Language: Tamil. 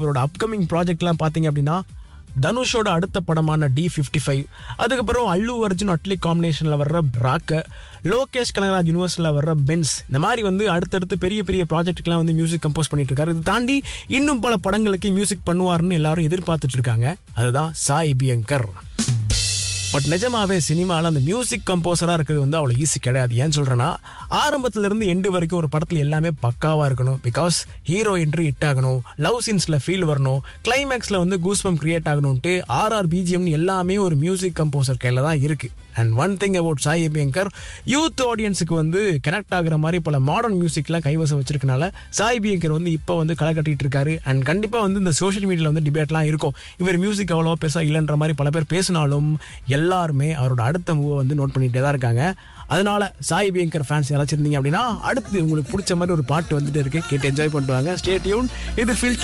இவரோட அப்கமிங் ப்ராஜெக்ட்லாம் பார்த்தீங்க அப்படின்னா தனுஷோட அடுத்த படமான டி ஃபிஃப்டி ஃபைவ் அதுக்கப்புறம் அல்லு அர்ஜுன் அட்லி காம்பினேஷனில் வர்ற ராக்க லோகேஷ் கனகராஜ் யூனிவர்ஸில் வர்ற பென்ஸ் இந்த மாதிரி வந்து அடுத்தடுத்து பெரிய பெரிய ப்ராஜெக்ட்டுக்கெலாம் வந்து மியூசிக் கம்போஸ் பண்ணிட்டு இருக்காரு இது தாண்டி இன்னும் பல படங்களுக்கு மியூசிக் பண்ணுவார்னு எல்லாரும் எதிர்பார்த்துட்டு இருக்காங்க அதுதான் சாய் பியங்கர் பட் நிஜமாவே சினிமாவில் அந்த மியூசிக் கம்போசராக இருக்கிறது வந்து அவ்வளோ ஈஸி கிடையாது ஏன் சொல்கிறேன்னா ஆரம்பத்துல இருந்து எண்டு வரைக்கும் ஒரு படத்தில் எல்லாமே பக்காவாக இருக்கணும் பிகாஸ் ஹீரோ என்ட்ரி ஹிட் ஆகணும் லவ் சீன்ஸில் ஃபீல் வரணும் கிளைமேக்ஸில் வந்து கூஸ்பம் கிரியேட் ஆகணும்ட்டு ஆர்ஆர் பிஜிஎம்னு எல்லாமே ஒரு மியூசிக் கம்போசர் கையில் தான் இருக்குது and one thing about Sai Abhyankar youth ஆடியன்ஸுக்கு வந்து கனெக்ட் ஆகுற மாதிரி பல மாடர்ன் மியூசிக்லாம் கைவசம் வச்சிருக்கனால சாய் பியங்கர் வந்து இப்போ வந்து களை கட்டிட்டு இருக்காரு அண்ட் கண்டிப்பாக வந்து இந்த சோஷியல் மீடியாவில் வந்து டிபேட்லாம் இருக்கும் இவர் மியூசிக் அவ்வளோ பெருசாக இல்லைன்ற மாதிரி பல பேர் பேசினாலும் எல்லாருமே அவரோட அடுத்த மூவை வந்து நோட் பண்ணிகிட்டே தான் இருக்காங்க அதனால சாய் பியங்கர் ஃபேன்ஸ் யாராச்சும் இருந்தீங்க அப்படின்னா அடுத்து உங்களுக்கு பிடிச்ச மாதிரி ஒரு பாட்டு வந்துட்டு இருக்கு கேட்டு என்ஜாய் பண்ணிட்டு வாங்க ஸ்டேட்யூன் இது ஃபில்ட்